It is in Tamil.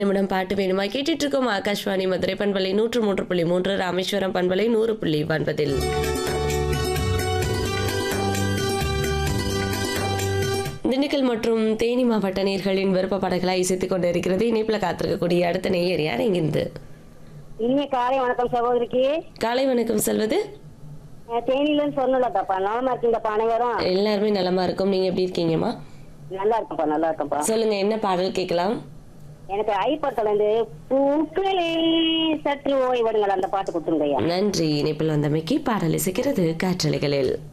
நிமிடம் பாட்டு வேணுமா கேட்டுட்டு இருக்கோம் ஆகாஷ்வாணி மதுரை பண்பலை நூற்று மூன்று புள்ளி மூன்று ராமேஸ்வரம் பண்பலை நூறு புள்ளி ஒன்பதில் திண்டுக்கல் மற்றும் தேனி மாவட்ட நேர்களின் விருப்ப பாடல்களை இசைத்துக் கொண்டிருக்கிறது இணைப்பில் காத்திருக்கக்கூடிய அடுத்த நேயர் யார் இங்கிருந்து இனிய காலை வணக்கம் சகோதரிக்கு காலை வணக்கம் செல்வது அஹ் தேனியிலன்னு சொன்னலப்பா நலமா இருக்கீங்கப்பா அனைவரும் எல்லாருமே நலமா இருக்கும் நீங்க எப்படி இருக்கீங்கம்மா நல்லா இருக்கேன்ப்பா நல்லா இருக்கேன்ப்பா சொல்லுங்க என்ன பாடல் கேட்கலாம் எனக்கு ஐப்பட்டல இருந்து பூக்களே சற்று ஓய்வடுங்கள் அந்த பாட்டு கொடுத்துருங்கய்யா நன்றி இணைப்பில் வந்தமைக்கு பாடல் இசைக்கிறது காற்றலைகளில்